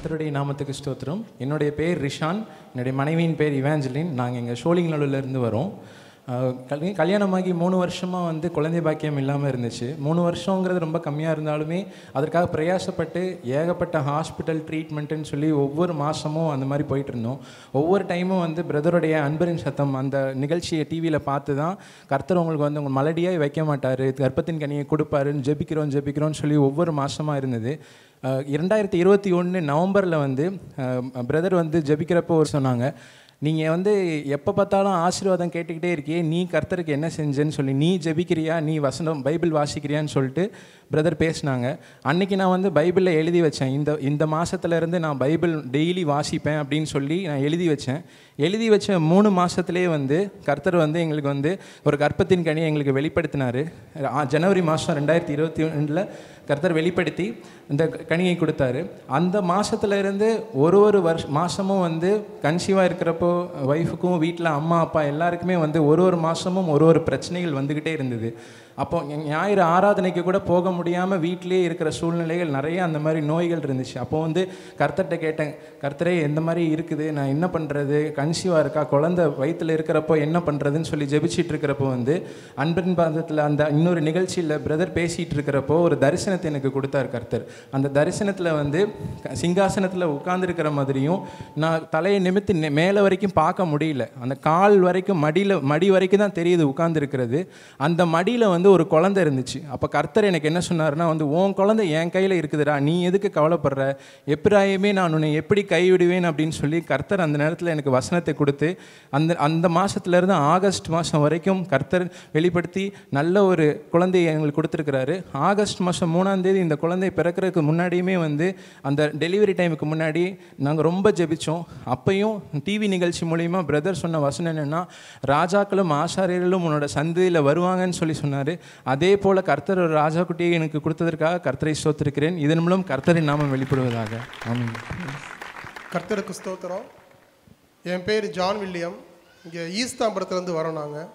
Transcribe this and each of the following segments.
கர்த்தருடைய நாமத்துக்கு ஸ்தோத்திரம் என்னுடைய பேர் ரிஷான் என்னுடைய மனைவியின் பேர் இவாஞ்சலின் நாங்கள் இங்கே ஷோலிங்நல்லூர்லேருந்து வரோம் அஹ், கல்வி கல்யாணமாகி மூணு வருஷமாக வந்து குழந்தை பாக்கியம் இல்லாமல் இருந்துச்சு மூணு வருஷங்கிறது ரொம்ப கம்மியாக இருந்தாலுமே அதற்காக பிரயாசப்பட்டு ஏகப்பட்ட ஹாஸ்பிட்டல் ட்ரீட்மெண்ட்டுன்னு சொல்லி ஒவ்வொரு மாதமும் அந்த மாதிரி போயிட்டு இருந்தோம் ஒவ்வொரு டைமும் வந்து பிரதருடைய அன்பரின் சத்தம் அந்த நிகழ்ச்சியை டிவியில் பார்த்து தான் கர்த்தர் உங்களுக்கு வந்து உங்கள் மலடியாக வைக்க மாட்டார் கர்ப்பத்தின் கனியை கொடுப்பாருன்னு ஜெபிக்கிறோம் ஜெபிக்கிறோம்னு சொல்லி ஒவ்வொரு மாதமாக இருந்தது அஹ் இரண்டாயிரத்தி இருபத்தி ஒன்று நவம்பரில் வந்து பிரதர் வந்து ஜெபிக்கிறப்போ ஒரு சொன்னாங்க நீங்கள் வந்து எப்போ பார்த்தாலும் ஆசீர்வாதம் கேட்டுக்கிட்டே இருக்கியே நீ கர்த்தருக்கு என்ன செஞ்சேன்னு சொல்லி நீ ஜெபிக்கிறியா நீ வசனம் பைபிள் வாசிக்கிறியான்னு சொல்லிட்டு பிரதர் பேசினாங்க அன்னைக்கு நான் வந்து பைபிளில் எழுதி வச்சேன் இந்த இந்த மாசத்துல இருந்து நான் பைபிள் டெய்லி வாசிப்பேன் அப்படின்னு சொல்லி நான் எழுதி வச்சேன் எழுதி வச்ச மூணு மாதத்துலேயே வந்து கர்த்தர் வந்து எங்களுக்கு வந்து ஒரு கர்ப்பத்தின் கனியை எங்களுக்கு வெளிப்படுத்தினார் ஜனவரி மாதம் ரெண்டாயிரத்தி இருபத்தி ரெண்டில் கர்த்தர் வெளிப்படுத்தி இந்த கனியை கொடுத்தாரு அந்த மாசத்துல இருந்து ஒரு ஒரு வருஷ மாதமும் வந்து கன்சீவாக இருக்கிறப்போ ஒய்ஃபுக்கும் வீட்டில் அம்மா அப்பா எல்லாருக்குமே வந்து ஒரு ஒரு மாதமும் ஒரு ஒரு பிரச்சனைகள் வந்துக்கிட்டே இருந்தது அப்போ ஞ- ஞாயிறு ஆராதனைக்கு கூட போக முடியாமல் வீட்டிலே இருக்கிற சூழ்நிலைகள் நிறைய அந்த மாதிரி நோய்கள் இருந்துச்சு அப்போ வந்து கர்த்தர்கிட்ட கேட்டேன் கர்த்தரே எந்த மாதிரி இருக்குது நான் என்ன பண்ணுறது கன்சீவாக இருக்கா குழந்தை வயிற்றில் இருக்கிறப்போ என்ன பண்ணுறதுன்னு சொல்லி ஜெபிச்சிட்டு இருக்கிறப்போ வந்து அன்பின் பாதத்தில் அந்த இன்னொரு நிகழ்ச்சியில் பிரதர் பேசிகிட்டு இருக்கிறப்போ ஒரு தரிசனத்தை எனக்கு கொடுத்தார் கர்த்தர் அந்த தரிசனத்தில் வந்து சிங்காசனத்தில் உட்கார்ந்திருக்கிற மாதிரியும் நான் தலையை நிமித்தி நெ- மேலே வரைக்கும் பார்க்க முடியல அந்த கால் வரைக்கும் மடியில் மடி வரைக்கும் தான் தெரியுது உட்கார்ந்திருக்கிறது அந்த மடியில் வந்து ஒரு குழந்தை இருந்துச்சு அப்போ கர்த்தர் எனக்கு என்ன சொன்னார்னா வந்து உன் குழந்தை என் கையில் இருக்குதுடா நீ எதுக்கு கவலைப்படுற எப்பிராயமே நான் உன்னை எப்படி கைவிடுவேன் அப்படின்னு சொல்லி கர்த்தர் அந்த நேரத்தில் எனக்கு வசனத்தை கொடுத்து அந்த அந்த மாதத்துலேருந்து ஆகஸ்ட் மாதம் வரைக்கும் கர்த்தர் வெளிப்படுத்தி நல்ல ஒரு குழந்தையை எங்களுக்கு கொடுத்துருக்கிறாரு ஆகஸ்ட் மாதம் மூணாம் தேதி இந்த குழந்தை பிறக்கிறதுக்கு முன்னாடியுமே வந்து அந்த டெலிவரி டைமுக்கு முன்னாடி நாங்கள் ரொம்ப ஜெபிச்சோம் அப்பையும் டிவி நிகழ்ச்சி மூலிமா பிரதர் சொன்ன வசனம் என்னென்னா ராஜாக்களும் ஆசாரியர்களும் உன்னோட சந்ததியில் வருவாங்கன்னு சொல்லி சொன்னார் அதே போல் கர்த்தர் ஒரு ராஜா குட்டியை எனக்கு கொடுத்ததற்காக கர்த்தரை சோத்திருக்கிறேன் இதன் மூலம் கர்த்தரின் நாமம் வெளிப்படுவதாக ஆமென் கர்த்தருக்கு ஸ்தோத்திரம் என் பேர் ஜான் வில்லியம் இங்கே ஈஸ்தாம்பரத்துலேருந்து வரோம் நாங்கள்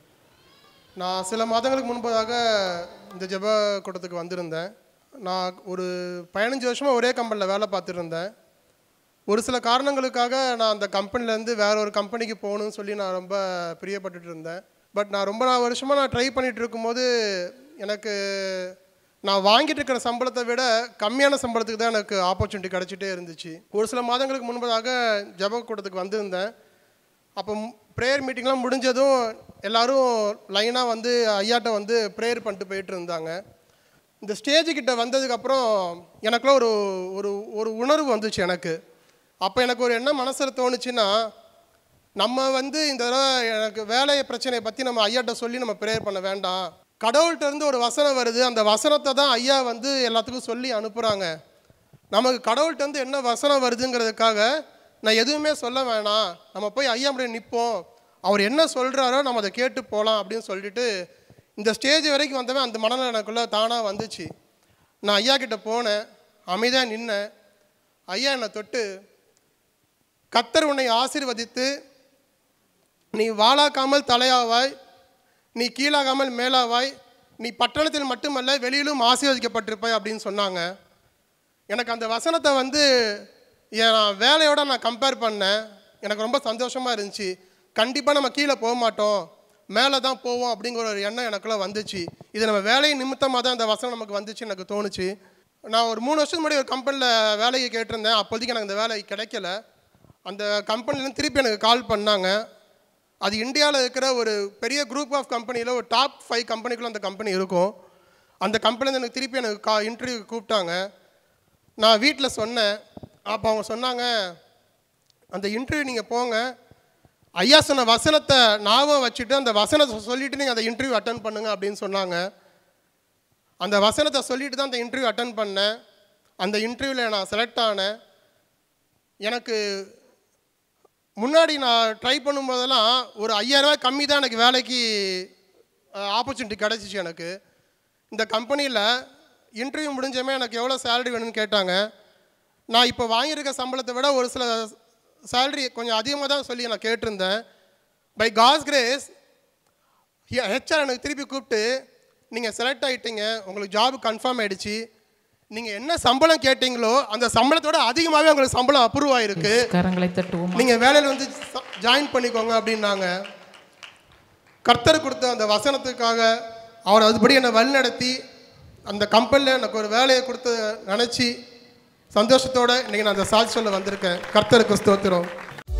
நான் சில மாதங்களுக்கு முன்பதாக இந்த ஜெப கூட்டத்துக்கு வந்திருந்தேன் நான் ஒரு பதினஞ்சு வருஷமாக ஒரே கம்பெனியில் வேலை பார்த்துட்டு இருந்தேன் ஒரு சில காரணங்களுக்காக நான் அந்த கம்பெனிலேருந்து வேற ஒரு கம்பெனிக்கு போகணும்னு சொல்லி நான் ரொம்ப பிரியப்பட்டுட்டு இருந்தேன் பட் நான் ரொம்ப நாள் வருஷமாக நான் ட்ரை பண்ணிட்டு இருக்கும்போது எனக்கு நான் வாங்கிட்டு இருக்கிற சம்பளத்தை விட கம்மியான சம்பளத்துக்கு தான் எனக்கு ஆப்பர்ச்சுனிட்டி கிடச்சிட்டே இருந்துச்சு ஒரு சில மாதங்களுக்கு முன்பதாக ஜெப கூட்டத்துக்கு வந்திருந்தேன் அப்போ ப்ரேயர் மீட்டிங்லாம் முடிஞ்சதும் எல்லாரும் லைனாக வந்து ஐயாட்ட வந்து ப்ரேயர் பண்ணிட்டு போயிட்டு இருந்தாங்க இந்த ஸ்டேஜ் கிட்ட வந்ததுக்கப்புறம் எனக்குள்ள ஒரு ஒரு ஒரு உணர்வு வந்துச்சு எனக்கு அப்போ எனக்கு ஒரு என்ன மனசில் தோணுச்சுன்னா நம்ம வந்து இந்த தடவை எனக்கு வேலை பிரச்சனையை பற்றி நம்ம ஐயாட்ட சொல்லி நம்ம ப்ரேயர் பண்ண வேண்டாம் கடவுள்கிட்ட இருந்து ஒரு வசனம் வருது அந்த வசனத்தை தான் ஐயா வந்து எல்லாத்துக்கும் சொல்லி அனுப்புகிறாங்க நமக்கு கடவுள்கிட்ட இருந்து என்ன வசனம் வருதுங்கிறதுக்காக நான் எதுவுமே சொல்ல வேணாம் நம்ம போய் ஐயா அப்படியே நிற்போம் அவர் என்ன சொல்கிறாரோ நம்ம அதை கேட்டு போகலாம் அப்படின்னு சொல்லிட்டு இந்த ஸ்டேஜ் வரைக்கும் வந்தவன் அந்த மனநிலை எனக்குள்ளே தானாக வந்துச்சு நான் ஐயா கிட்ட போனேன் அமைதியாக நின்னேன் ஐயா என்னை தொட்டு கத்தர் உன்னை ஆசீர்வதித்து நீ வாளாக்காமல் தலையாவாய் நீ கீழாகாமல் மேலாவாய் நீ பட்டணத்தில் மட்டுமல்ல வெளியிலும் ஆசீர்வதிக்கப்பட்டிருப்பாய் அப்படின்னு சொன்னாங்க எனக்கு அந்த வசனத்தை வந்து என் வேலையோட நான் கம்பேர் பண்ணேன் எனக்கு ரொம்ப சந்தோஷமாக இருந்துச்சு கண்டிப்பாக நம்ம கீழே போக மாட்டோம் மேலே தான் போவோம் அப்படிங்கிற ஒரு எண்ணம் எனக்குள்ளே வந்துச்சு இது நம்ம வேலை நிமித்தமாக தான் இந்த வசனம் நமக்கு வந்துச்சு எனக்கு தோணுச்சு நான் ஒரு மூணு வருஷத்துக்கு முன்னாடி ஒரு கம்பெனியில் வேலைக்கு கேட்டிருந்தேன் அப்போதைக்கு எனக்கு அந்த வேலை கிடைக்கல அந்த கம்பெனிலேருந்து திருப்பி எனக்கு கால் பண்ணாங்க அது இந்தியாவில் இருக்கிற ஒரு பெரிய குரூப் ஆஃப் கம்பெனியில் ஒரு டாப் ஃபைவ் கம்பெனிக்குள்ள அந்த கம்பெனி இருக்கும் அந்த கம்பெனிலேருந்து எனக்கு திருப்பி எனக்கு கா இன்டர்வியூ கூப்பிட்டாங்க நான் வீட்டில் சொன்னேன் அப்போ அவங்க சொன்னாங்க அந்த இன்டர்வியூ நீங்கள் போங்க ஐயா சொன்ன வசனத்தை ஞாபகம் வச்சுட்டு அந்த வசனத்தை சொல்லிட்டு நீங்கள் அந்த இன்டர்வியூ அட்டன் பண்ணுங்க அப்படின்னு சொன்னாங்க அந்த வசனத்தை சொல்லிட்டு தான் அந்த இன்டர்வியூ அட்டன் பண்ணேன் அந்த இன்டர்வியூவில் நான் செலக்ட் ஆனேன் எனக்கு முன்னாடி நான் ட்ரை பண்ணும்போதெல்லாம் ஒரு ஐயாயிரரூவா கம்மி தான் எனக்கு வேலைக்கு ஆப்பர்ச்சுனிட்டி கிடச்சிச்சு எனக்கு இந்த கம்பெனியில் இன்டர்வியூ முடிஞ்சமே எனக்கு எவ்வளோ சேலரி வேணும்னு கேட்டாங்க நான் இப்போ வாங்கியிருக்க சம்பளத்தை விட ஒரு சில சேலரி கொஞ்சம் அதிகமாக தான் சொல்லி நான் கேட்டிருந்தேன் பை காஸ் கிரேஸ் ஹெச்ஆர் எனக்கு திருப்பி கூப்பிட்டு நீங்கள் செலக்ட் ஆகிட்டீங்க உங்களுக்கு ஜாப் கன்ஃபார்ம் ஆயிடுச்சு நீங்கள் என்ன சம்பளம் கேட்டீங்களோ அந்த சம்பளத்தோட அதிகமாகவே உங்களுக்கு சம்பளம் அப்ரூவ் ஆயிருக்கு கரங்களை தட்டுவோம் நீங்கள் வேலையில் வந்து ஜாயின் பண்ணிக்கோங்க அப்படின்னாங்க கர்த்தர் கொடுத்த அந்த வசனத்துக்காக அவர் அதுபடி என்னை வழிநடத்தி அந்த கம்பெனியில் எனக்கு ஒரு வேலையை கொடுத்து நினச்சி சந்தோஷத்தோட இன்னைக்கு நான் அந்த சாட்சி சொல்ல வந்திருக்கேன் கர்த்தருக்கு ஸ்தோத்திரம்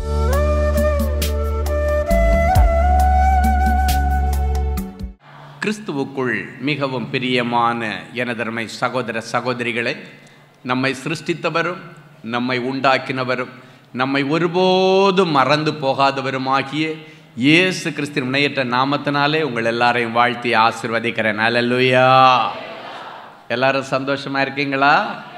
கிறிஸ்துவுக்குள் மிகவும் பிரியமான எனதருமை சகோதர சகோதரிகளை நம்மை சிருஷ்டித்தவரும் நம்மை உண்டாக்கினவரும் நம்மை ஒருபோதும் மறந்து போகாதவருமாகிய இயேசு கிறிஸ்தின் முனையற்ற நாமத்தினாலே உங்கள் எல்லாரையும் வாழ்த்தி ஆசிர்வதிக்கிறேன் அல்லேலூயா எல்லாரும் சந்தோஷமா இருக்கீங்களா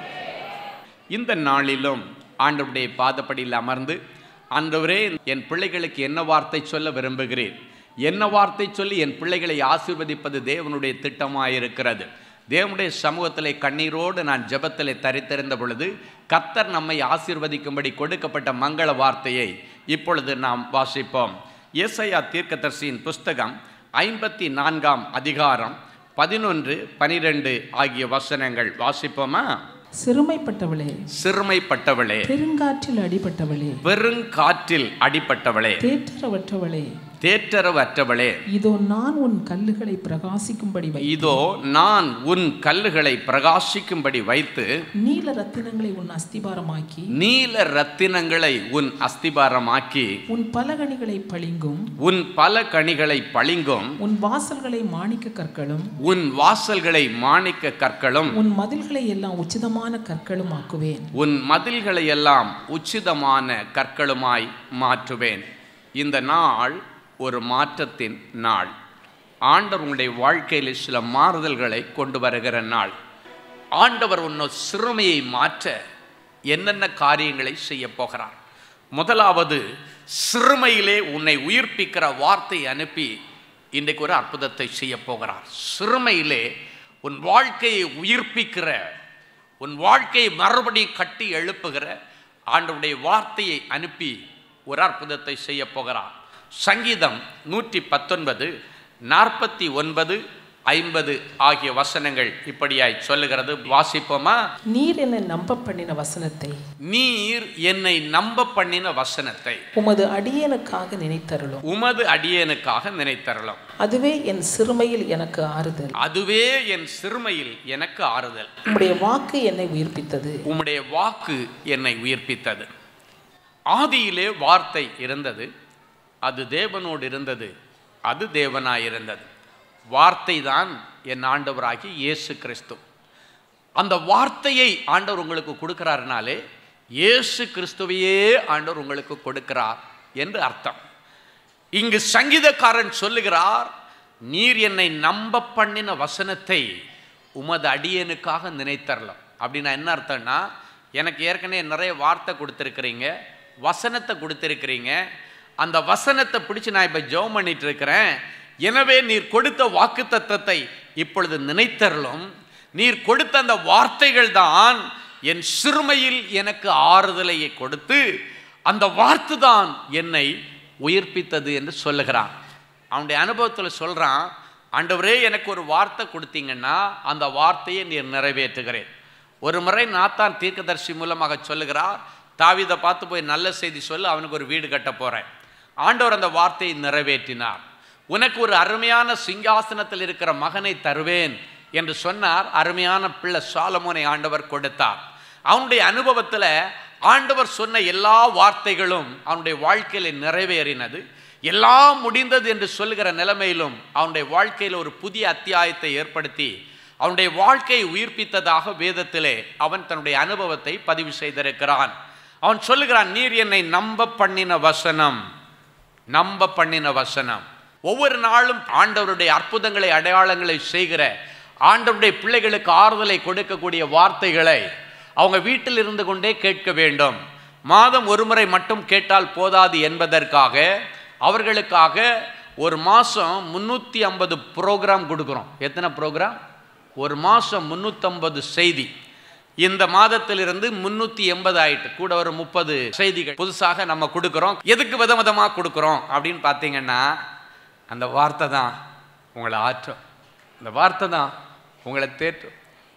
இந்த நாளிலும் ஆண்டவருடைய பாதப்படியில் அமர்ந்து ஆண்டவரே என் பிள்ளைகளுக்கு என்ன வார்த்தை சொல்ல விரும்புகிறேன் என்ன வார்த்தை சொல்லி என் பிள்ளைகளை ஆசீர்வதிப்பது தேவனுடைய திட்டமாயிருக்கிறது தேவனுடைய சமூகத்திலே கண்ணீரோடு நான் ஜெபத்திலே தரித்திருந்த பொழுது கத்தர் நம்மை ஆசீர்வதிக்கும்படி கொடுக்கப்பட்ட மங்கள வார்த்தையை இப்பொழுது நாம் வாசிப்போம் ஏசையா தீர்க்கதரிசியின் புஸ்தகம் ஐம்பத்தி நான்காம் அதிகாரம் பதினொன்று பனிரெண்டு ஆகிய வசனங்கள் வாசிப்போமா சிறுமைப்பட்டவளே சிறுமைப்பட்டவளே பெருங்காற்றில் அடிபட்டவளே பெருங்காற்றில் அடிபட்டவளே தேற்றரவற்றவளே தேற்றரவற்றவளே இதோ நான் உன் கல்லுகளை பிரகாசிக்கும்படி வை இதோ நான் உன் கல்லுகளை பிரகாசிக்கும்படி வைத்து நீல ரத்தினங்களை உன் அஸ்திபாரமாக்கி நீல ரத்தினங்களை உன் அஸ்திபாரமாக்கி உன் பலகணிகளை பளிங்கும் உன் பல கனிகளை பளிங்கும் உன் வாசல்களை மாணிக்க கற்களும் உன் வாசல்களை மாணிக்க கற்களும் உன் மதில்களை எல்லாம் உச்சிதமான கற்களும் ஆக்குவேன் உன் மதில்களை எல்லாம் உச்சிதமான கற்களுமாய் மாற்றுவேன் இந்த நாள் ஒரு மாற்றத்தின் நாள் ஆண்டவர் உங்களுடைய வாழ்க்கையில் சில மாறுதல்களை கொண்டு வருகிற நாள் ஆண்டவர் உன்னை சிறுமையை மாற்ற என்னென்ன காரியங்களை செய்ய போகிறார் முதலாவது சிறுமையிலே உன்னை உயிர்ப்பிக்கிற வார்த்தை அனுப்பி இன்றைக்கு ஒரு அற்புதத்தை செய்ய போகிறார் சிறுமையிலே உன் வாழ்க்கையை உயிர்ப்பிக்கிற உன் வாழ்க்கையை மறுபடியும் கட்டி எழுப்புகிற ஆண்டவருடைய வார்த்தையை அனுப்பி ஒரு அற்புதத்தை செய்ய போகிறார் சங்கீதம் நூற்றி பத்தொன்பது நாற்பத்தி ஒன்பது ஐம்பது ஆகிய வசனங்கள் இப்படியாய் சொல்லுகிறது வாசிப்போமா நீர் என்னை நம்ப பண்ணின வசனத்தை நீர் என்னை நம்ப பண்ணின வசனத்தை உமது அடியனுக்காக நினைத்தருளும் உமது அடியனுக்காக நினைத்தரலாம் அதுவே என் சிறுமையில் எனக்கு ஆறுதல் அதுவே என் சிறுமையில் எனக்கு ஆறுதல் உம்முடைய வாக்கு என்னை உயிர்ப்பித்தது உம்முடைய வாக்கு என்னை உயிர்ப்பித்தது ஆதியிலே வார்த்தை இருந்தது அது தேவனோடு இருந்தது அது தேவனாயிருந்தது வார்த்தை தான் என் ஆண்டவராகி இயேசு கிறிஸ்து அந்த வார்த்தையை ஆண்டவர் உங்களுக்கு கொடுக்கிறாருனாலே இயேசு கிறிஸ்துவையே ஆண்டவர் உங்களுக்கு கொடுக்கிறார் என்று அர்த்தம் இங்கு சங்கீதக்காரன் சொல்லுகிறார் நீர் என்னை நம்ப பண்ணின வசனத்தை உமது அடியனுக்காக நினைத்தரலாம் அப்படின்னா என்ன அர்த்தம்னா எனக்கு ஏற்கனவே நிறைய வார்த்தை கொடுத்துருக்கிறீங்க வசனத்தை கொடுத்துருக்கிறீங்க அந்த வசனத்தை பிடிச்சு நான் இப்போ ஜெபம் பண்ணிட்டு இருக்கிறேன் எனவே நீர் கொடுத்த வாக்கு தத்தத்தை இப்பொழுது நினைத்தரலும் நீர் கொடுத்த அந்த வார்த்தைகள் தான் என் சிறுமையில் எனக்கு ஆறுதலை கொடுத்து அந்த வார்த்தை தான் என்னை உயிர்ப்பித்தது என்று சொல்லுகிறான் அவனுடைய அனுபவத்தில் சொல்கிறான் ஆண்டவரே எனக்கு ஒரு வார்த்தை கொடுத்தீங்கன்னா அந்த வார்த்தையை நீர் நிறைவேற்றுகிறேன் ஒரு முறை நாத்தான் தீர்க்கதரிசி மூலமாக சொல்லுகிறார் தாவீதை பார்த்து போய் நல்ல செய்தி சொல்லு அவனுக்கு ஒரு வீடு கட்ட போகிறேன் ஆண்டவர் அந்த வார்த்தையை நிறைவேற்றினார் உனக்கு ஒரு அருமையான சிங்காசனத்தில் இருக்கிற மகனை தருவேன் என்று சொன்னார் அருமையான பிள்ளை சாலமோனை ஆண்டவர் கொடுத்தார் அவனுடைய அனுபவத்தில் ஆண்டவர் சொன்ன எல்லா வார்த்தைகளும் அவனுடைய வாழ்க்கையில் நிறைவேறினது எல்லாம் முடிந்தது என்று சொல்லுகிற நிலைமையிலும் அவனுடைய வாழ்க்கையில் ஒரு புதிய அத்தியாயத்தை ஏற்படுத்தி அவனுடைய வாழ்க்கையை உயிர்ப்பித்ததாக வேதத்திலே அவன் தன்னுடைய அனுபவத்தை பதிவு செய்திருக்கிறான் அவன் சொல்லுகிறான் நீர் என்னை நம்ப பண்ணின வசனம் நம்ப பண்ணின வசனம் ஒவ்வொரு நாளும் ஆண்டவருடைய அற்புதங்களை அடையாளங்களை செய்கிற ஆண்டவருடைய பிள்ளைகளுக்கு ஆறுதலை கொடுக்கக்கூடிய வார்த்தைகளை அவங்க வீட்டில் இருந்து கொண்டே கேட்க வேண்டும் மாதம் ஒரு முறை மட்டும் கேட்டால் போதாது என்பதற்காக அவர்களுக்காக ஒரு மாதம் முந்நூற்றி ஐம்பது ப்ரோக்ராம் கொடுக்குறோம் எத்தனை ப்ரோக்ராம் ஒரு மாதம் முந்நூற்றம்பது செய்தி இந்த மாதத்திலிருந்து முன்னூற்றி எண்பது ஆயிட்டு கூட ஒரு முப்பது செய்திகள் புதுசாக நம்ம கொடுக்குறோம் எதுக்கு வித விதமாக கொடுக்குறோம் அப்படின்னு பார்த்தீங்கன்னா அந்த வார்த்தை தான் உங்களை ஆற்றும் அந்த வார்த்தை தான் உங்களை தேற்றும்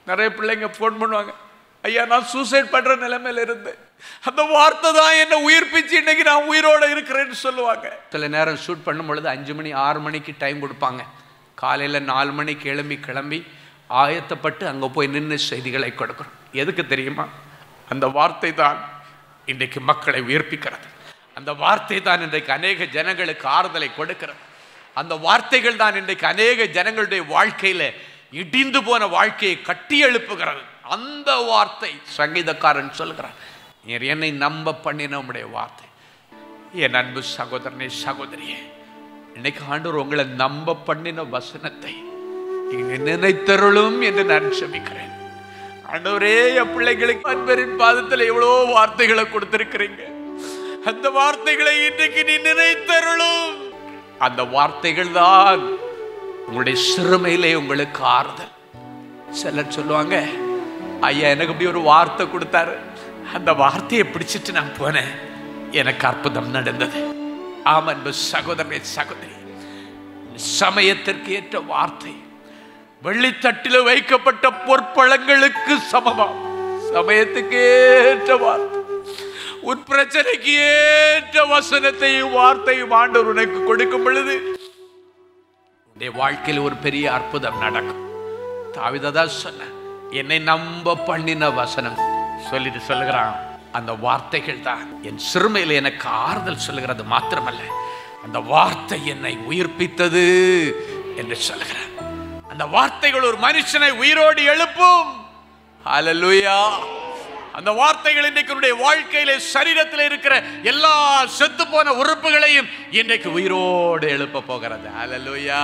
நிறைய பிள்ளைங்க ஃபோன் பண்ணுவாங்க ஐயா நான் சூசைட் பண்ற நிலைமையில இருந்தேன் அந்த வார்த்தை தான் என்ன உயிர்ப்பிச்சு இன்னைக்கு நான் உயிரோட இருக்கிறேன்னு சொல்லுவாங்க சில நேரம் ஷூட் பண்ணும் பொழுது அஞ்சு மணி ஆறு மணிக்கு டைம் கொடுப்பாங்க காலையில் நாலு மணிக்கு கிளம்பி கிளம்பி ஆயத்தப்பட்டு அங்கே போய் நின்று செய்திகளை கொடுக்குறோம் எதுக்கு தெரியுமா அந்த வார்த்தை தான் இன்றைக்கு மக்களை உயிர்ப்பிக்கிறது அந்த வார்த்தை தான் இன்றைக்கு அநேக ஜனங்களுக்கு ஆறுதலை கொடுக்கிறது அந்த வார்த்தைகள் தான் இன்றைக்கு அநேக ஜனங்களுடைய வாழ்க்கையில இடிந்து போன வாழ்க்கையை கட்டி எழுப்புகிறது அந்த வார்த்தை சங்கீதக்காரன் சொல்கிறான் நீர் என்னை நம்ப பண்ணின உம்முடைய வார்த்தை என் அன்பு சகோதரனே சகோதரியே இன்னைக்கு ஆண்டவர் உங்களை நம்ப பண்ணின வசனத்தை இங்கு நினைத்தருளும் என்று நான் செபிக்கிறேன் ஆண்டவரே என் பிள்ளைகளுக்கு அன்பரின் பாதத்தில் எவ்வளோ வார்த்தைகளை கொடுத்திருக்கிறீங்க அந்த வார்த்தைகளை இன்றைக்கு நீ நினைத்தருளும் அந்த வார்த்தைகள் தான் உங்களுடைய சிறுமையிலே உங்களுக்கு ஆறுதல் சிலர் சொல்லுவாங்க ஐயா எனக்கு அப்படி ஒரு வார்த்தை கொடுத்தாரு அந்த வார்த்தையை பிடிச்சிட்டு நான் போனேன் எனக்கு அற்புதம் நடந்தது ஆம் அன்பு சகோதரனே சகோதரி சமயத்திற்கு ஏற்ற வார்த்தை வெள்ளித்தட்டில் வைக்கப்பட்ட பொற்பழங்களுக்கு சமமாம் சமயத்துக்கு ஏற்ற வார்த்தை உன் பிரச்சனைக்கு ஏற்ற வசனத்தையும் வார்த்தையும் ஆண்டவர் உனக்கு கொடுக்கும் பொழுது உன்னுடைய வாழ்க்கையில் ஒரு பெரிய அற்புதம் நடக்கும் தாவிதா சொன்ன என்னை நம்ப பண்ணின வசனம் சொல்லிட்டு சொல்லுகிறான் அந்த வார்த்தைகள் தான் என் சிறுமையில் எனக்கு ஆறுதல் சொல்லுகிறது மாத்திரமல்ல அந்த வார்த்தை என்னை உயிர்ப்பித்தது என்று சொல்லுகிறான் அந்த வார்த்தைகள் ஒரு மனுஷனை உயிரோடு எழுப்பும் ஹalleluya அந்த வார்த்தைகள் இன்றைக்கு உன்னுடைய வாழ்க்கையில சரீரத்தில் இருக்கிற எல்லா செத்து போன உறுப்புகளையும் இன்றைக்கு உயிரோடு எழுப்ப போகிறது ஹalleluya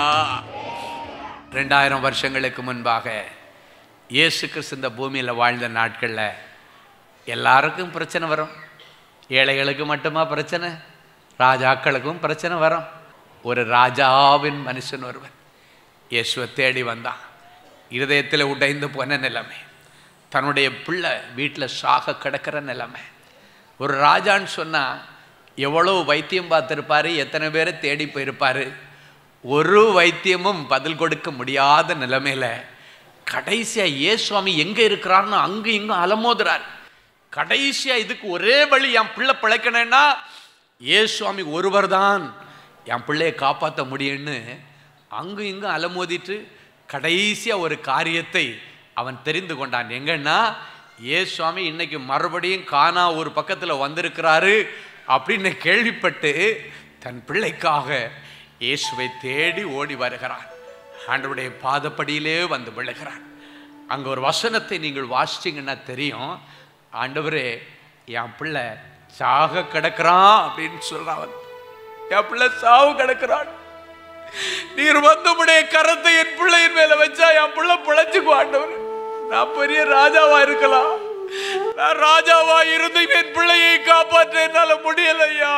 ரெண்டாயிரம் வருஷங்களுக்கு முன்பாக இயேசு கிறிஸ்து இந்த பூமியில் வாழ்ந்த நாட்களில் எல்லாருக்கும் பிரச்சனை வரும் ஏழைகளுக்கு மட்டுமா பிரச்சனை ராஜாக்களுக்கும் பிரச்சனை வரும் ஒரு ராஜாவின் மனுஷன் ஒருவன் இயேசுவை தேடி வந்தான் இருதயத்தில் உடைந்து போன நிலைமை தன்னுடைய பிள்ளை வீட்டில் சாக கிடக்கிற நிலைமை ஒரு ராஜான்னு சொன்னால் எவ்வளோ வைத்தியம் பார்த்துருப்பாரு எத்தனை பேரை தேடி போயிருப்பாரு ஒரு வைத்தியமும் பதில் கொடுக்க முடியாத நிலைமையில கடைசியாக ஏசுவாமி எங்கே இருக்கிறார்னு அங்கு இங்கும் அலமோதுறார் கடைசியாக இதுக்கு ஒரே வழி என் பிள்ளை பிழைக்கணும்னா ஏசுவாமி ஒருவர் தான் என் பிள்ளையை காப்பாற்ற முடியும்னு அங்கும் இங்கும் அலமோதிட்டு கடைசியாக ஒரு காரியத்தை அவன் தெரிந்து கொண்டான் எங்கன்னா ஏசுவாமி இன்னைக்கு மறுபடியும் கானா ஒரு பக்கத்தில் வந்திருக்கிறாரு அப்படின்னு கேள்விப்பட்டு தன் பிள்ளைக்காக இயேசுவை தேடி ஓடி வருகிறான் ஆண்டவருடைய பாதப்படியிலே வந்து விழுகிறான் அங்கே ஒரு வசனத்தை நீங்கள் வாசிச்சிங்கன்னா தெரியும் ஆண்டவரே என் பிள்ளை சாக கிடக்கிறான் அப்படின்னு சொல்றான் அவன். என் பிள்ளை சாவு கிடக்கிறான் நீர் வந்து உடைய கரத்தை என் பிள்ளையின் மேல வச்சா என் பிள்ளை பிழைச்சுக்கு ஆண்டவர் நான் பெரிய ராஜாவா இருக்கலாம் நான் ராஜாவா இருந்து என் பிள்ளையை காப்பாற்ற என்னால முடியலையா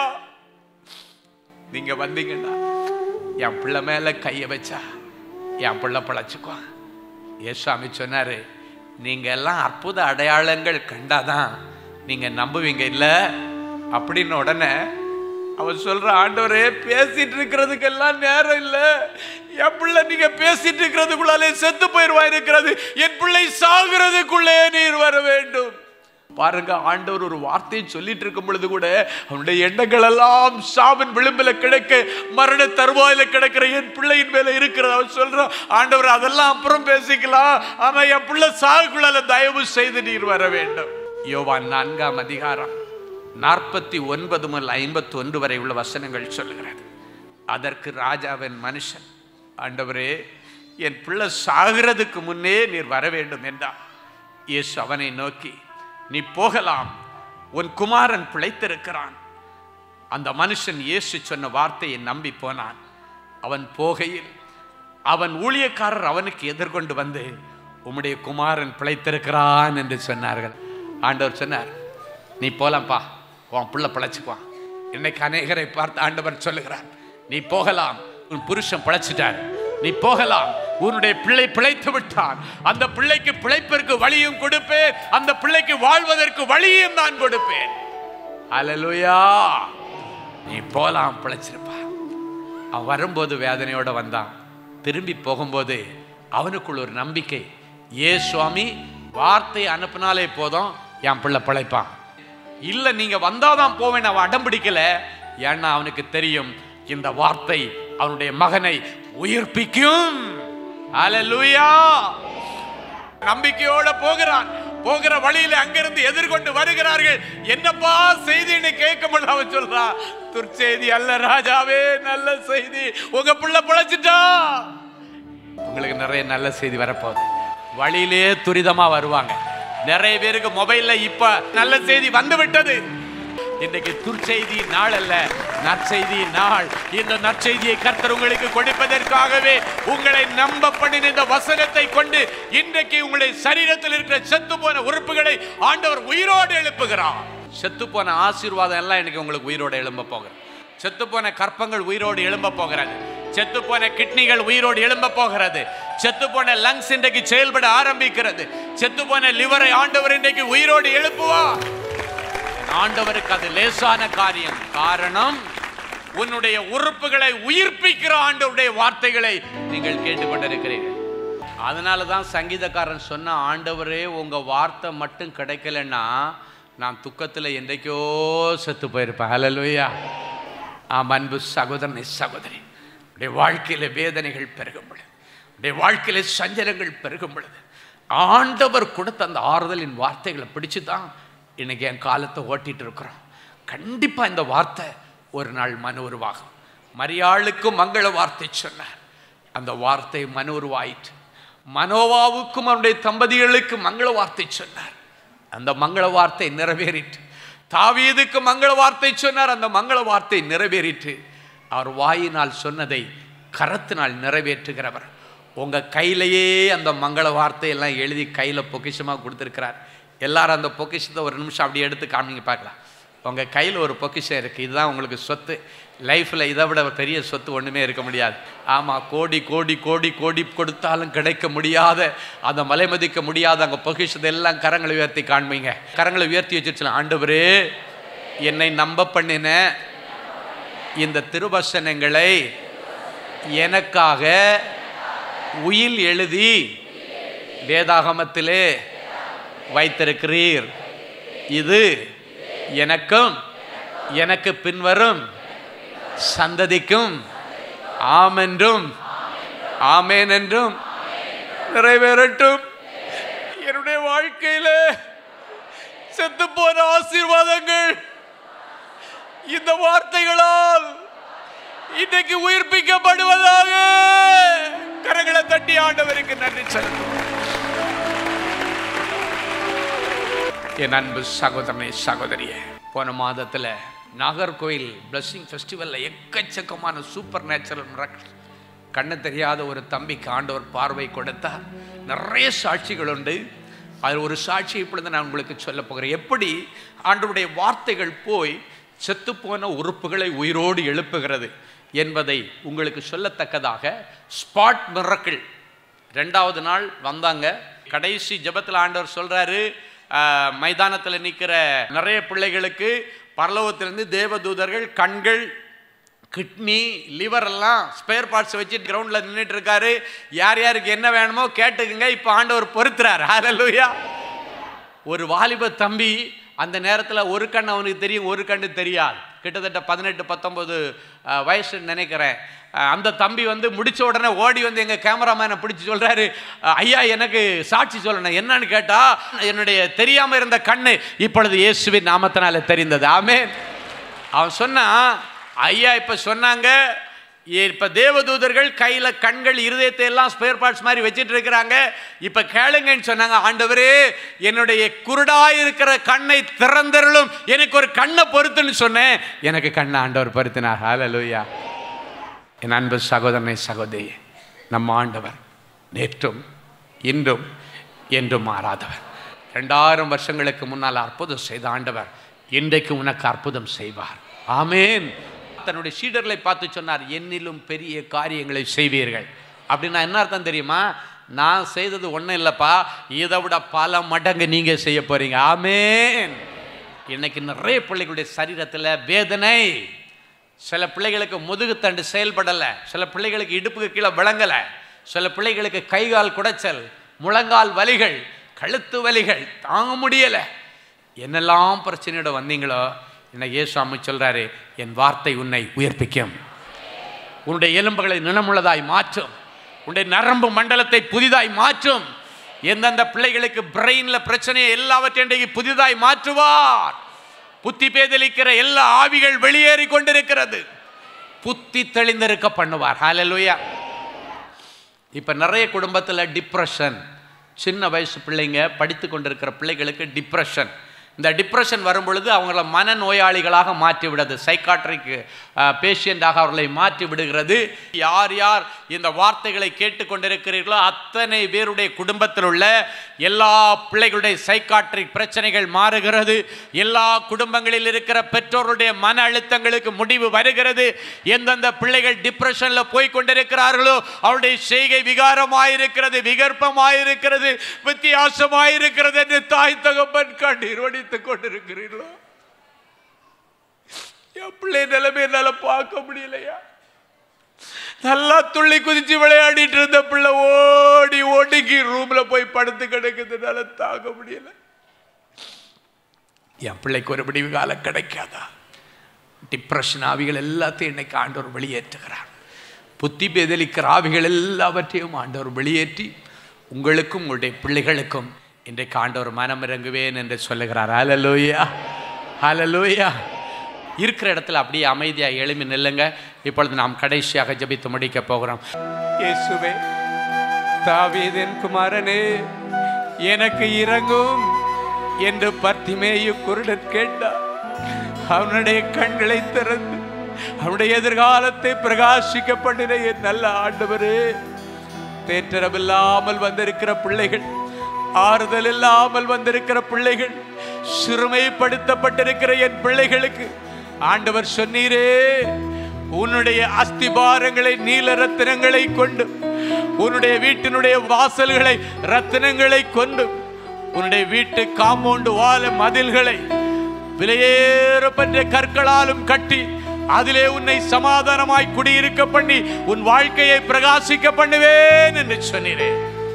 நீங்க வந்தீங்கன்னா என் பிள்ளை மேல கைய வச்சா என் பிள்ளை பிழைச்சுக்குவான் ஏசாமி சொன்னாரு நீங்க எல்லாம் அற்புத அடையாளங்கள் கண்டாதான் நீங்க நம்புவீங்க இல்ல அப்படின்னு உடனே அவன் சொல்ற ஆண்டவரே பேசிட்டு இருக்கிறதுக்கெல்லாம் நேரம் இல்ல என் பிள்ளை நீங்க பேசிட்டு இருக்கிறதுக்குள்ளாலே செத்து போயிருவா இருக்கிறது என் பிள்ளை சாகிறதுக்குள்ளே நீர் வர வேண்டும் பாருங்க ஆண்டவர் ஒரு வார்த்தையை சொல்லிட்டு இருக்கும் பொழுது கூட அவனுடைய எண்ணங்கள் எல்லாம் சாவின் விளிம்பில் கிடக்க மரண தருவாயில கிடக்கிற என் பிள்ளையின் மேல இருக்கிறது அவன் சொல்றான் ஆண்டவர் அதெல்லாம் அப்புறம் பேசிக்கலாம் ஆனா என் பிள்ளை சாகுக்குள்ளால தயவு செய்து நீர் வர வேண்டும் யோவான் நான்காம் அதிகாரம் நாற்பத்தி ஒன்பது முதல் ஐம்பத்தி ஒன்று வரை உள்ள வசனங்கள் சொல்லுகிறது அதற்கு ராஜாவின் மனுஷன் ஆண்டவரே என் பிள்ளை சாகிறதுக்கு முன்னே நீர் வர வேண்டும் என்றார் இயேசு அவனை நோக்கி நீ போகலாம் உன் குமாரன் பிழைத்திருக்கிறான் அந்த மனுஷன் இயேசு சொன்ன வார்த்தையை நம்பி போனான் அவன் போகையில் அவன் ஊழியக்காரர் அவனுக்கு எதிர்கொண்டு வந்து உம்முடைய குமாரன் பிழைத்திருக்கிறான் என்று சொன்னார்கள் ஆண்டவர் சொன்னார் நீ போலாம்ப்பா உன் பிள்ளை பிழைச்சுக்குவான் இன்னைக்கு அநேகரை பார்த்து ஆண்டவர் சொல்லுகிறார் நீ போகலாம் உன் புருஷன் பிழைச்சிட்டார் நீ போகலாம் உன்னுடைய பிள்ளை பிழைத்து விட்டான் அந்த பிள்ளைக்கு பிழைப்பிற்கு வழியும் கொடுப்பேன் அந்த பிள்ளைக்கு வாழ்வதற்கு வழியும் நான் கொடுப்பேன் அல்லேலூயா நீ போலாம் பிழைச்சிருப்பா அவன் வரும்போது வேதனையோட வந்தான் திரும்பி போகும்போது அவனுக்குள் ஒரு நம்பிக்கை ஏ சுவாமி வார்த்தை அனுப்புனாலே போதும் என் பிள்ளை பிழைப்பான் இல்லை நீங்க வந்தாதான் போவேன் அவன் அடம் பிடிக்கல ஏன்னா அவனுக்கு தெரியும் இந்த வார்த்தை அவனுடைய மகனை உயிர்ப்பிக்கும் அல்லேலூயா நம்பிக்கையோட போகிறான் போகிற வழியில அங்கிருந்து எதிர்கொண்டு வருகிறார்கள் என்னப்பா செய்தின்னு கேட்க முடியல அவன் சொல்றான் துர்ச்செய்தி அல்ல ராஜாவே நல்ல செய்தி உங்க பிள்ளை பிழைச்சிட்டா உங்களுக்கு நிறைய நல்ல செய்தி வரப்போகுது வழியிலே துரிதமா வருவாங்க நிறைய பேருக்கு மொபைல்ல இப்ப நல்ல செய்தி வந்து விட்டது இன்றைக்கு துர்ச்செய்தி நாள் அல்ல நற்செய்தி நாள் இந்த நற்செய்தியை கர்த்தர் உங்களுக்கு கொடுப்பதற்காகவே உங்களை நம்ப பண்ணின இந்த வசனத்தை கொண்டு இன்றைக்கு உங்களுடைய சரீரத்தில் இருக்கிற செத்து போன உறுப்புகளை ஆண்டவர் உயிரோடு எழுப்புகிறார் செத்து போன ஆசீர்வாதம் எல்லாம் இன்னைக்கு உங்களுக்கு உயிரோடு எழும்ப போகிறது செத்து போன கற்பங்கள் உயிரோடு எழும்ப போகிறது செத்து போன கிட்னிகள் உயிரோடு எழும்ப போகிறது செத்து போன லங்ஸ் இன்றைக்கு செயல்பட ஆரம்பிக்கிறது செத்து போன லிவரை ஆண்டவர் இன்றைக்கு உயிரோடு எழுப்புவார் ஆண்டவருக்கு அது லேசான காரியம் காரணம் உன்னுடைய உறுப்புகளை உயிர்ப்பிக்கிற ஆண்டவருடைய வார்த்தைகளை நீங்கள் கேட்டுக்கொண்டிருக்கிறீர்கள் அதனால தான் சங்கீதக்காரன் சொன்ன ஆண்டவரே உங்க வார்த்தை மட்டும் கிடைக்கலன்னா நான் துக்கத்தில் என்றைக்கோ செத்து போயிருப்பேன் ஹalleluya ஆம் அன்பு சகோதரனை சகோதரி உடைய வாழ்க்கையில வேதனைகள் பெருகும் பொழுது உடைய வாழ்க்கையில சஞ்சலங்கள் பெருகும் பொழுது ஆண்டவர் கொடுத்த அந்த ஆறுதலின் வார்த்தைகளை பிடிச்சு தான் இன்னைக்கு என் காலத்தை ஓட்டிட்டு இருக்கிறோம் கண்டிப்பா இந்த வார்த்தை ஒரு நாள் மனு உருவாகும் மரியாளுக்கும் மங்கள வார்த்தை சொன்னார் அந்த வார்த்தை மனு உருவாயிற்று மனோவாவுக்கும் அவனுடைய தம்பதிகளுக்கு மங்கள வார்த்தை சொன்னார் அந்த மங்கள வார்த்தை நிறைவேறிற்று தாவீதுக்கு மங்கள வார்த்தை சொன்னார் அந்த மங்கள வார்த்தை நிறைவேறிற்று அவர் வாயினால் சொன்னதை கரத்தினால் நிறைவேற்றுகிறவர் உங்க கையிலேயே அந்த மங்கள வார்த்தையெல்லாம் எழுதி கையில பொக்கிஷமா கொடுத்துருக்கிறார் எல்லாரும் அந்த பொக்கிஷத்தை ஒரு நிமிஷம் அப்படியே எடுத்து காமிங்க பார்க்கலாம் உங்க கையில் ஒரு பொக்கிஷம் இருக்கு இதுதான் உங்களுக்கு சொத்து லைஃப்ல இதை விட பெரிய சொத்து ஒண்ணுமே இருக்க முடியாது ஆமா கோடி கோடி கோடி கோடி கொடுத்தாலும் கிடைக்க முடியாத அந்த மலை மதிக்க முடியாத அங்க பொக்கிஷத்தை எல்லாம் கரங்களை உயர்த்தி காண்பீங்க கரங்களை உயர்த்தி வச்சிருச்சலாம் ஆண்டவரே என்னை நம்ப பண்ணின இந்த திருவசனங்களை எனக்காக உயில் எழுதி வேதாகமத்திலே வைத்திருக்கிறீர் இது எனக்கும் எனக்கு பின்வரும் சந்ததிக்கும் ஆமென்றும் ஆமேன் என்றும் நிறைவேறட்டும் என்னுடைய வாழ்க்கையில செத்து போன ஆசீர்வாதங்கள் இந்த வார்த்தைகளால் இன்னைக்கு உயிர்ப்பிக்கப்படுவதாக கரங்களை தட்டி ஆண்டவருக்கு நன்றி செலுத்தும் என் அன்பு சகோதரனே சகோதரியே போன மாதத்துல நாகர்கோயில் பிளஸ்ஸிங் ஃபெஸ்டிவலில் எக்கச்சக்கமான சூப்பர் நேச்சுரல் மிராக்கிள் கண்ணு தெரியாத ஒரு தம்பிக்கு ஆண்டவர் பார்வை கொடுத்தார் நிறைய சாட்சிகள் உண்டு அதில் ஒரு சாட்சி இப்பொழுது நான் உங்களுக்கு சொல்ல போகிறேன் எப்படி ஆண்டவருடைய வார்த்தைகள் போய் செத்துப்போன உறுப்புகளை உயிரோடு எழுப்புகிறது என்பதை உங்களுக்கு சொல்லத்தக்கதாக ஸ்பாட் மிரக்கிள் ரெண்டாவது நாள் வந்தாங்க கடைசி ஜெபத்தில் ஆண்டவர் சொல்றாரு ஆஹ், மைதானத்தில் நிற்கிற நிறைய பிள்ளைகளுக்கு பரலோகத்திலிருந்து தேவதூதர்கள் கண்கள் கிட்னி லிவர் எல்லாம் ஸ்பேர் பார்ட்ஸ் வச்சு கிரவுண்டில் நின்றுட்டு இருக்காரு யார் யாருக்கு என்ன வேணுமோ கேட்டுக்குங்க இப்போ ஆண்டவர் பொறுத்துறாரு ஹalleluya ஒரு வாலிப தம்பி அந்த நேரத்தில் ஒரு கண் அவனுக்கு தெரியும் ஒரு கண்ணு தெரியாது கிட்டத்தட்ட பதினெட்டு பத்தொன்பது அஹ், வயசு நினைக்கிறேன் அஹ், அந்த தம்பி வந்து முடிச்ச உடனே ஓடி வந்து எங்கள் கேமராமேனை பிடிச்சி சொல்கிறாரு ஐயா எனக்கு சாட்சி சொல்லணும் என்னன்னு கேட்டால் என்னுடைய தெரியாமல் இருந்த கண்ணு இப்பொழுது இயேசுவின் நாமத்தினால தெரிந்தது ஆமென் அவன் சொன்னான் ஐயா இப்போ சொன்னாங்க இப்போ தேவதூதர்கள் கையில் கண்கள் இருதயத்தை எல்லாம் ஸ்பேர் பார்ட்ஸ் மாதிரி வச்சிட்டு இருக்கிறாங்க இப்போ கேளுங்கன்னு சொன்னாங்க ஆண்டவரே என்னுடைய குருடாய் இருக்கிற கண்ணை திறந்தருளும் எனக்கு ஒரு கண்ணை பொறுத்துன்னு சொன்னேன் எனக்கு கண்ணை ஆண்டவர் பொருத்தினார் ஹalleluya என் அன்பு சகோதரனை சகோதரி நம்ம ஆண்டவர் நேற்றும் இன்றும் என்றும் மாறாதவர் ரெண்டாயிரம் வருஷங்களுக்கு முன்னால் அற்புதம் செய்த ஆண்டவர் இன்றைக்கு உனக்கு அற்புதம் செய்வார் ஆமேன் தன்னுடைய சீடர்களை பார்த்து சொன்னார் என்னிலும் பெரிய காரியங்களை செய்வீர்கள் அப்படின்னா என்ன அர்த்தம் தெரியுமா நான் செய்தது ஒன்றும் இல்லைப்பா இதை விட பல மடங்கு நீங்கள் செய்ய போறீங்க ஆமேன் இன்னைக்கு நிறைய பிள்ளைகளுடைய சரீரத்தில் வேதனை சில பிள்ளைகளுக்கு முதுகுத்தண்டு செயல்படலை சில பிள்ளைகளுக்கு இடுப்புக்கு கீழே விளங்கலை சில பிள்ளைகளுக்கு கை கால் குடைச்சல் முழங்கால் வலிகள் கழுத்து வலிகள் தாங்க முடியலை என்னெல்லாம் பிரச்சனையோட வந்தீங்களோ என்ன இயேசுவாமி சொல்றாரு என் வார்த்தை உன்னை உயிர்ப்பிக்கும் உன்னுடைய எலும்புகளை நினமுள்ளதாய் மாற்றும் உன்னுடைய நரம்பு மண்டலத்தை புதிதாய் மாற்றும் எந்தெந்த பிள்ளைகளுக்கு பிரெயின்ல பிரச்சனையை எல்லாவற்றையும் இன்றைக்கு புதிதாய் மாற்றுவார் புத்தி பேதலிக்கிற எல்லா ஆவிகள் வெளியேறி கொண்டிருக்கிறது புத்தி தெளிந்திருக்க பண்ணுவார் ஹalleluya இப்போ நிறைய குடும்பத்தில் டிப்ரெஷன் சின்ன வயசு பிள்ளைங்க படித்து கொண்டிருக்கிற பிள்ளைகளுக்கு டிப்ரெஷன் இந்த டிப்ரெஷன் வரும் பொழுது அவங்கள மனநோயாளிகளாக மாற்றி விடுது சைக்காட்ரிக் பேஷியண்டாக அவர்களை மாற்றி விடுகிறது யார் யார் இந்த வார்த்தைகளை கேட்டுக்கொண்டிருக்கிறீர்களோ அத்தனை பேருடைய குடும்பத்தில் உள்ள எல்லா பிள்ளைகளுடைய சைக்காட்ரிக் பிரச்சனைகள் மாறுகிறது எல்லா குடும்பங்களில் இருக்கிற பெற்றோருடைய மன அழுத்தங்களுக்கு முடிவு வருகிறது எந்தெந்த பிள்ளைகள் டிப்ரெஷனில் போய் கொண்டிருக்கிறார்களோ அவருடைய செய்கை விகாரமாயிருக்கிறது விகற்பமாயிருக்கிறது வித்தியாசமாயிருக்கிறது என்று தாய் தகப்பன் கண்ணீர் வடித்துக் கொண்டிருக்கிறீர்களோ என் பிள்ளை நிலைமை என்னால பார்க்க முடியலையா நல்லா துள்ளி குதிச்சு விளையாடிட்டு இருந்த பிள்ளை ஓடி ஓடிக்கு ரூம்ல போய் படுத்து கிடக்குதுனால தாங்க முடியல என் பிள்ளைக்கு ஒரு விடிவு காலம் கிடைக்காதா டிப்ரெஷன் ஆவிகள் எல்லாத்தையும் இன்னைக்கு ஆண்டவர் வெளியேற்றுகிறார் புத்தி பேதலிக்கிற ஆவிகள் எல்லாவற்றையும் ஆண்டவர் வெளியேற்றி உங்களுக்கும் உங்களுடைய பிள்ளைகளுக்கும் இன்றைக்கு ஆண்டவர் மனம் இறங்குவேன் என்று சொல்லுகிறார் ஹalleluya ஹalleluya இருக்கிற இடத்துல அப்படியே அமைதியாக எழுமி நில்லுங்க இப்பொழுது நாம் கடைசியாக ஜெபித்து முடிக்க போகிறோம் இயேசுவே தாவீதின் குமாரனே எனக்கு இறங்கும் என்று பத்திமேயு குருடன் கேட்டார் அவனுடைய கண்களை திறந்து அவனுடைய எதிர்காலத்தை பிரகாசிக்க பண்ணின என் நல்ல ஆண்டவரே தேற்றரவில்லாமல் வந்திருக்கிற பிள்ளைகள் ஆறுதல் இல்லாமல் வந்திருக்கிற பிள்ளைகள் சிறுமைப்படுத்தப்பட்டிருக்கிற என் பிள்ளைகளுக்கு ஆண்டவர் சொன்னீரே உன்னுடைய அஸ்திபாரங்களை நீல ரத்தினங்களை கொண்டு உன்னுடைய வீட்டினுடைய வாசல்களை ரத்தினங்களை கொண்டு உன்னுடைய வீட்டு காம்பவுண்டு வாழ மதில்களை விலையேறப்பட்ட கற்களாலும் கட்டி அதிலே உன்னை சமாதானமாய் குடியிருக்க பண்ணி உன் வாழ்க்கையை பிரகாசிக்க பண்ணுவேன் என்று சொன்னீரே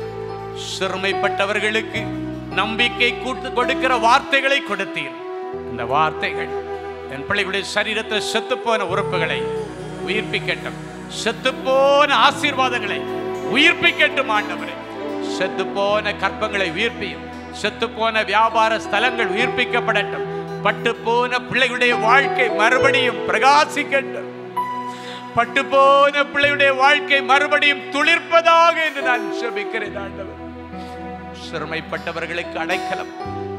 சிறுமைப்பட்டவர்களுக்கு நம்பிக்கை கூட்டு கொடுக்கிற வார்த்தைகளை கொடுத்தீர் இந்த வார்த்தைகள் என் பிள்ளைகளுடைய சரீரத்தில் செத்துப்போன உறுப்புகளை உயிர்ப்பிக்கட்டும் செத்துப்போன ஆசீர்வாதங்களை உயிர்ப்பிக்கட்டும் ஆண்டவரே செத்துப்போன கற்பங்களை உயிர்ப்பியும் செத்துப்போன வியாபார ஸ்தலங்கள் உயிர்ப்பிக்கப்படட்டும் பட்டு போன பிள்ளைகளுடைய வாழ்க்கை மறுபடியும் பிரகாசிக்கட்டும் பட்டு போன பிள்ளையுடைய வாழ்க்கை மறுபடியும் துளிர்ப்பதாக என்று நான் செபிக்கிறேன் ஆண்டவர் சிறுமைப்பட்டவர்களுக்கு அடைக்கலம்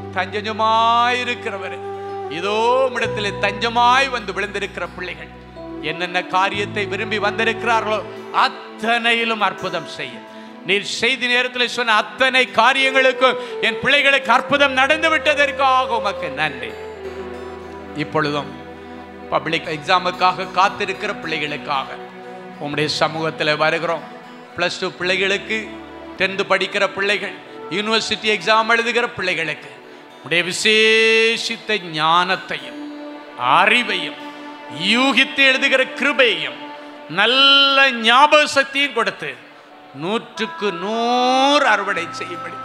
தஞ்சமாயிருக்கிறவரே இதோ இடத்திலே தஞ்சமாய் வந்து விழுந்திருக்கிற பிள்ளைகள் என்னென்ன காரியத்தை விரும்பி வந்திருக்கிறார்களோ அத்தனையிலும் அற்புதம் செய்ய நீர் செய்தி நேரத்தில் சொன்ன அத்தனை காரியங்களுக்கும் என் பிள்ளைகளுக்கு அற்புதம் நடந்து விட்டதற்காக உமக்கு நன்றி இப்பொழுதும் பப்ளிக் எக்ஸாமுக்காக காத்திருக்கிற பிள்ளைகளுக்காக உம்முடைய சமூகத்தில் வருகிறோம் ப்ளஸ் டூ பிள்ளைகளுக்கு டென்த்து படிக்கிற பிள்ளைகள் யூனிவர்சிட்டி எக்ஸாம் எழுதுகிற பிள்ளைகளுக்கு உடைய விசேஷித்த ஞானத்தையும் அறிவையும் யூகித்து எழுதுகிற கிருபையையும் நல்ல ஞாபக சக்தியும் கொடுத்து நூற்றுக்கு நூறு அறுவடை செய்யும்படி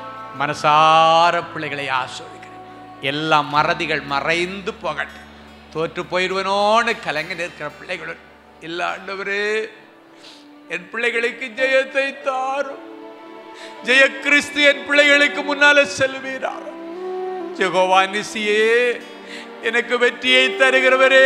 மனசார பிள்ளைகளை ஆஸ்வதிக்கிறேன் எல்லா மறதிகள் மறைந்து போகட்டும் தோற்று போயிடுவனோன்னு கலங்கி நிற்கிற பிள்ளைகளுடன் இல்ல ஆண்டவரே என் பிள்ளைகளுக்கு ஜெயத்தை தாரும் ஜெய கிறிஸ்து என் பிள்ளைகளுக்கு முன்னால செல்வீராக ஜெகோவா நிசியே எனக்கு வெற்றியை தருகிறவரே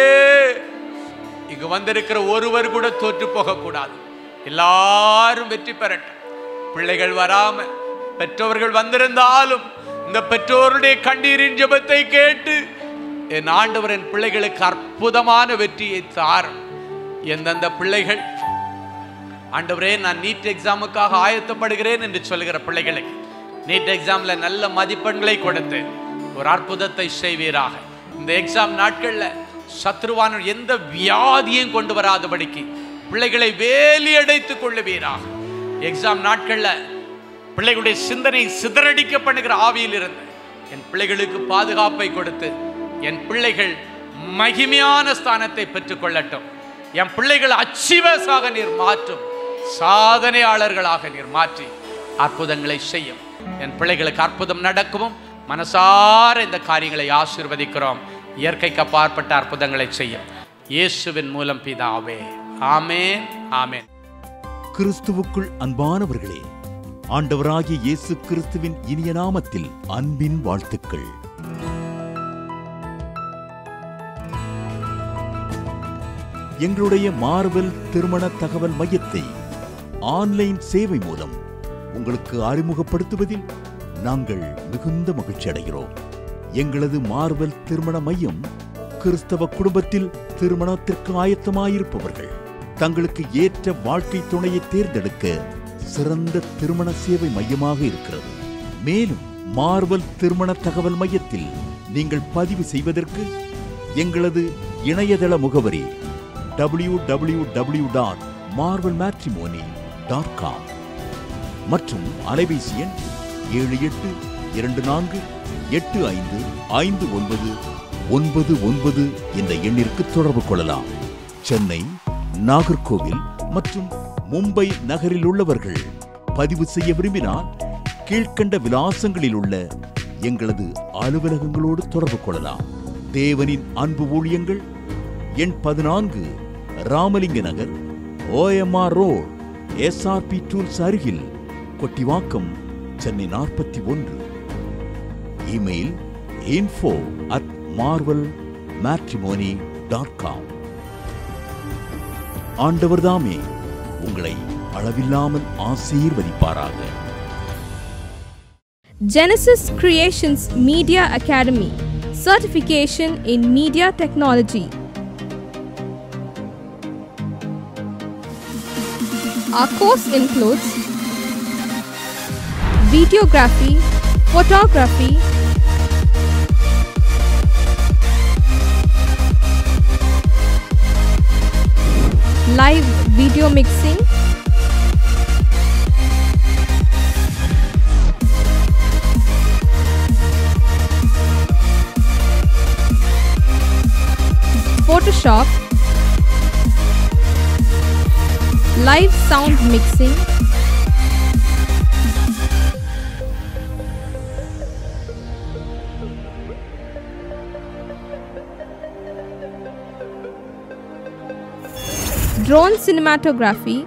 இங்கு வந்திருக்கிற ஒருவர் கூட தோற்று போகக்கூடாது எல்லாரும் வெற்றி பெறட்டும் பிள்ளைகள் வராம பெற்றோர்கள் வந்திருந்தாலும் இந்த பெற்றோருடைய கண்ணீரின் ஜெபத்தை கேட்டு என் ஆண்டவர் என் பிள்ளைகளுக்கு அற்புதமான வெற்றியை தாரும் எந்தெந்த பிள்ளைகள் ஆண்டவரே நான் நீட் எக்ஸாமுக்காக ஆயத்தப்படுகிறேன் என்று சொல்லுகிற பிள்ளைகளுக்கு நீட் எக்ஸாம்ல நல்ல மதிப்பெண்களை கொடுத்து ஒரு அற்புதத்தை செய்வீராக இந்த எக்ஸாம் நாட்கள்ல சத்ருவான எந்த வியாதியும் கொண்டு வராதபடிக்கு பிள்ளைகளை வேலி அடைத்துக் கொள்ளுவீராக எக்ஸாம் நாட்கள்ல பிள்ளைகளுடைய சிந்தனை சிதறடிக்க பண்ணுகிற ஆவியில் இருந்து என் பிள்ளைகளுக்கு பாதுகாப்பை கொடுத்து என் பிள்ளைகள் மகிமையான ஸ்தானத்தை பெற்றுக்கொள்ளட்டும் என் பிள்ளைகள் அச்சிவசாக நீர் மாற்றும் சாதனையாளர்களாக நீர் மாற்றி அற்புதங்களை செய்யும் என் பிள்ளைகளுக்கு அற்புதம் நடக்கவும் மனசார இந்த காரியங்களை ஆசீர்வதிக்கிறோம் இயற்கைக்கு அப்பாற்பட்ட அற்புதங்களை செய்யும் இயேசுவின் மூலம் பிதாவே ஆமென் ஆமென் கிறிஸ்துவுக்குள் அன்பானவர்களே ஆண்டவராகிய இயேசு கிறிஸ்துவின் இனிய நாமத்தில் அன்பின் வாழ்த்துக்கள் எங்களுடைய மார்வெல் திருமண தகவல் மையத்தை ஆன்லைன் சேவை மூலம் உங்களுக்கு அறிமுகப்படுத்துவதில் நாங்கள் மிகுந்த மகிழ்ச்சி அடைகிறோம் எங்களது மார்வெல் திருமண மையம் கிறிஸ்தவ குடும்பத்தில் திருமணத்திற்கு ஆயத்தமாயிருப்பவர்கள் தங்களுக்கு ஏற்ற வாழ்க்கை துணையை தேர்ந்தெடுக்க சிறந்த திருமண சேவை மையமாக இருக்கிறது மேலும் மார்வல் திருமண தகவல் மையத்தில் நீங்கள் பதிவு செய்வதற்கு எங்களது இணையதள முகவரி W W W dot Marvel matrimony dot com மற்றும் அலைபேசி எண் ஏழு எட்டு இரண்டு நான்கு எட்டு ஐந்து ஐந்து ஒன்பது ஒன்பது ஒன்பது என்ற எண்ணிற்கு தொடர்பு கொள்ளலாம் சென்னை நாகர்கோவில் மற்றும் மும்பை நகரில் உள்ளவர்கள் பதிவு செய்ய விரும்பினால் கீழ்க்கண்ட விலாசங்களில் உள்ள எங்களது அலுவலகங்களோடு தொடர்பு கொள்ளலாம் தேவனின் அன்பு ஊழியங்கள் எண் பதினான்கு Ramalinga Nagar OMR road SRP tools அருகில் கொட்டிவாக்கம் சென்னை நாற்பத்தி ஒன்று email info at Marvel matrimony dot com ஆண்டவர்தாமே உங்களை அளவில்லாமல் ஆசீர்வதிப்பாராக Genesis Creations Media Academy Certification in Media Technology. Our course includes videography, photography, live video mixing, Photoshop, live sound mixing, drone cinematography,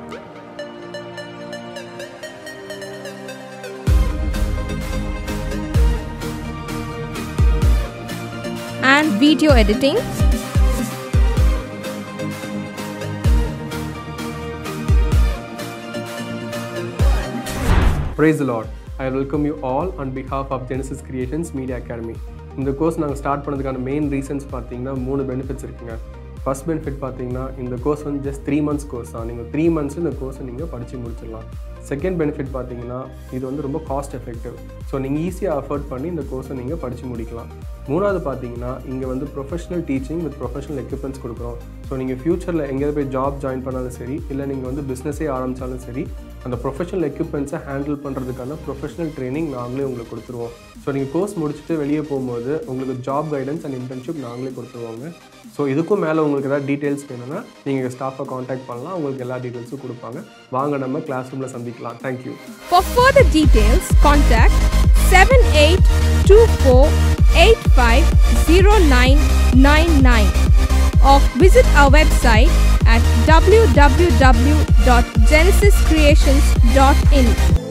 and video editing. Praise the Lord. I welcome you all on behalf of Genesis Creations Media Academy. இந்த course நாங்கள் start பண்ணதுக்கான main reasons பார்த்தீங்கன்னா மூணு benefits இருக்குங்க first benefit பார்த்தீங்கன்னா இந்த course வந்து just three months course தான் நீங்கள் த்ரீ மந்த்ஸ் இந்த கோர்ஸை நீங்கள் படித்து முடிச்சிடலாம் செகண்ட் பெனிஃபிட் பார்த்தீங்கன்னா இது வந்து ரொம்ப காஸ்ட் எஃபெக்டிவ் ஸோ நீங்கள் ஈஸியாக அஃபோர்ட் பண்ணி இந்த கோர்ஸை நீங்கள் படித்து முடிக்கலாம் மூணாவது பார்த்தீங்கன்னா இங்கே வந்து professional teaching with professional equipments கொடுக்குறோம் ஸோ நீங்கள் ஃப்யூச்சரில் எங்கேயாவது போய் ஜாப் ஜாயின் பண்ணாலும் சரி இல்லை நீங்கள் வந்து பிஸ்னஸே ஆரம்பித்தாலும் சரி அந்த ப்ரொஃபஷனல் எக்யூப்மெண்ட்ஸை ஹேண்டில் பண்ணுறதுக்கான ப்ரொஃபஷனல் ட்ரைனிங் நாங்களே உங்களுக்கு கொடுத்துருவோம் ஸோ நீங்கள் கோர்ஸ் முடிச்சுட்டு வெளியே போகும்போது உங்களுக்கு ஜாப் கைடன்ஸ் அண்ட் இன்டர்ன்ஷிப் நாங்களே கொடுத்துருவோங்க ஸோ இதுக்கும் மேலே உங்களுக்கு ஏதாவது டீட்டெயில்ஸ் வேணும்னா நீங்கள் ஸ்டாஃபை காண்டாக்ட் பண்ணலாம் உங்களுக்கு எல்லா டீட்டெயில்ஸும் கொடுப்பாங்க வாங்க நம்ம கிளாஸ் ரூமில் சந்திக்கலாம் thank you For further details, contact 7824850999 or visit our website at www.genesiscreations.in.